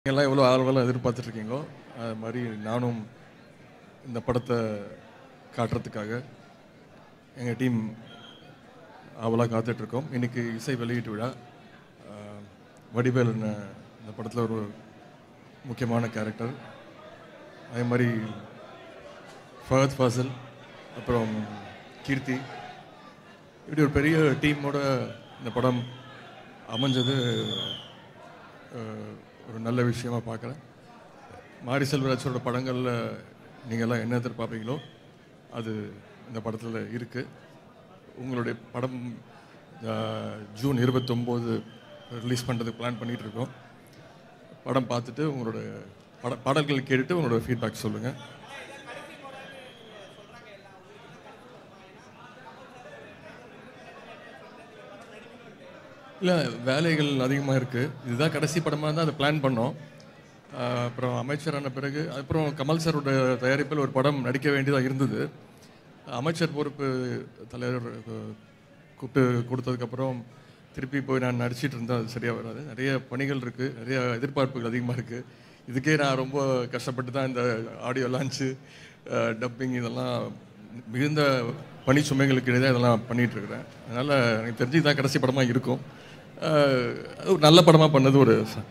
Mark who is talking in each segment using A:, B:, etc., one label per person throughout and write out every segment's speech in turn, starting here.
A: எல்லாம் எவ்வளோ ஆர்வலாம் எதிர்பார்த்துட்ருக்கீங்களோ அது மாதிரி நானும் இந்த படத்தை காட்டுறதுக்காக எங்கள் டீம் அவளாக காத்துட்ருக்கோம் இன்றைக்கி இசை வெளியீட்டு விழா ஆஹ், வடிவேல் என்ன இந்த படத்தில் ஒரு முக்கியமான கேரக்டர் அதே மாதிரி ஃபஹத் ஃபாசில் அப்புறம் கீர்த்தி இப்படி ஒரு பெரிய டீமோட இந்த படம் அமைஞ்சது அஹ், ஒரு நல்ல விஷயமா பார்க்குறேன் மாரி செல்வராஜோட படங்களில் நீங்கள் எல்லாம் என்ன எதிர்பார்ப்பீங்களோ அது இந்த படத்தில் இருக்குது உங்களுடைய படம் அஹ், ஜூன் இருபத்தொம்போது ரிலீஸ் பண்ணுறதுக்கு பிளான் பண்ணிகிட்டு இருக்கோம் படம் பார்த்துட்டு உங்களோட பட பாடல்கள் கேட்டுட்டு உங்களோட ஃபீட்பேக் சொல்லுங்கள் இல்லை வேலைகள் அதிகமாக இருக்குது இதுதான் கடைசி படமாக இருந்தால் அதை பிளான் பண்ணோம் ஆஹ் அப்புறம் அமைச்சரான பிறகு அப்புறம் கமல் சாரோட தயாரிப்பில் ஒரு படம் நடிக்க வேண்டியதாக இருந்தது அமைச்சர் பொறுப்பு தலைவர் கு- கூப்பிட்டு கொடுத்ததுக்கப்புறம் திருப்பி போய் நான் நடிச்சிட்டு இருந்தால் அது சரியாக வராது நிறைய பணிகள் இருக்குது நிறைய எதிர்பார்ப்புகள் அதிகமாக இருக்குது இதுக்கே நான் ரொம்ப கஷ்டப்பட்டு தான் இந்த ஆடியோ லான்ச்சு டப்பிங் இதெல்லாம் மிகுந்த பணி சுமைகளுக்கு இடையே இதெல்லாம் பண்ணிட்டு இருக்கிறேன் அதனால் எனக்கு தெரிஞ்சு இதுதான் கடைசி படமாக இருக்கும் ஆஹ் அது ஒரு நல்ல படமாக பண்ணது ஒரு ச-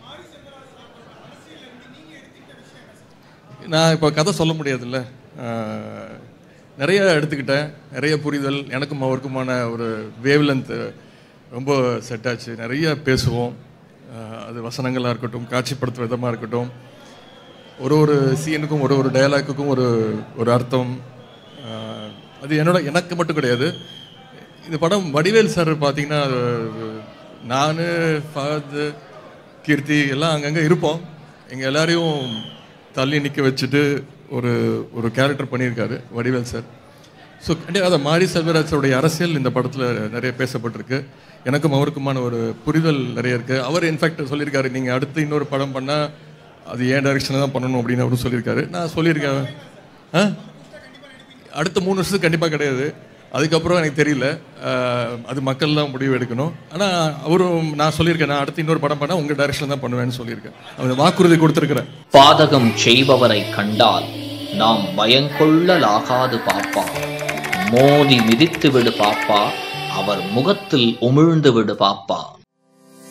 A: நான் இப்போ கதை சொல்ல முடியாதுல்ல ஆஹ் நிறைய எடுத்துக்கிட்டேன் நிறைய புரிதல் எனக்கும் அவருக்குமான ஒரு வேவ் ரொம்ப செட் ஆச்சு நிறைய பேசுவோம் ஆஹ் அது வசனங்களாக இருக்கட்டும் காட்சிப்படுத்தும் விதமாக இருக்கட்டும் ஒரு ஒரு சீனுக்கும் ஒரு ஒரு டயலாக்குக்கும் ஒரு ஒரு அர்த்தம் ஆஹ் அது என்னோட எனக்கு மட்டும் கிடையாது இந்த படம் வடிவேல் சார் பார்த்தீங்கன்னா நான் ஃபஹத் கீர்த்தி எல்லாம் அங்கங்கே இருப்போம் எங்கள் எல்லாரையும் தள்ளி நிற்க வச்சுட்டு ஒரு ஒரு கேரக்டர் பண்ணியிருக்காரு வடிவேல் சார் ஸோ கண்டிப்பாக அதை மாரி செல்வராஜோடைய அரசியல் இந்த படத்தில் நிறைய பேசப்பட்டிருக்கு எனக்கும் அவருக்குமான ஒரு புரிதல் நிறைய இருக்குது அவர் இன்ஃபேக்ட் சொல்லியிருக்காரு நீங்கள் அடுத்து இன்னொரு படம் பண்ணால் அது ஏன் டைரக்ஷனில் தான் பண்ணணும் அப்படின்னு அவரும் சொல்லியிருக்காரு நான் சொல்லியிருக்கேன் ஆ அடுத்த மூணு வருஷத்துக்கு கண்டிப்பாக கிடையாது அதுக்கப்புறம் எனக்கு தெரியல அஹ், அது மக்கள் தான் முடிவு எடுக்கணும் ஆனால் அவரும் நான் சொல்லியிருக்கேன் நான் அடுத்து இன்னொரு படம் பண்ணால் உங்கள் டைரக்ஷன் தான் பண்ணுவேன்னு சொல்லியிருக்கேன் அந்த வாக்குறுதி கொடுத்துருக்குறேன்
B: பாதகம் செய்பவரை கண்டால் நாம் பயங்கொள்ளலாகாது பாப்பா மோதி மிதித்து விடு பாப்பா அவர் முகத்தில் உமிழ்ந்து விடு பாப்பா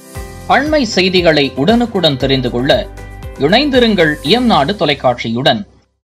B: அண்மை செய்திகளை உடனுக்குடன் தெரிந்து கொள்ள இணைந்திருங்கள் இயம்நாடு தொலைக்காட்சியுடன்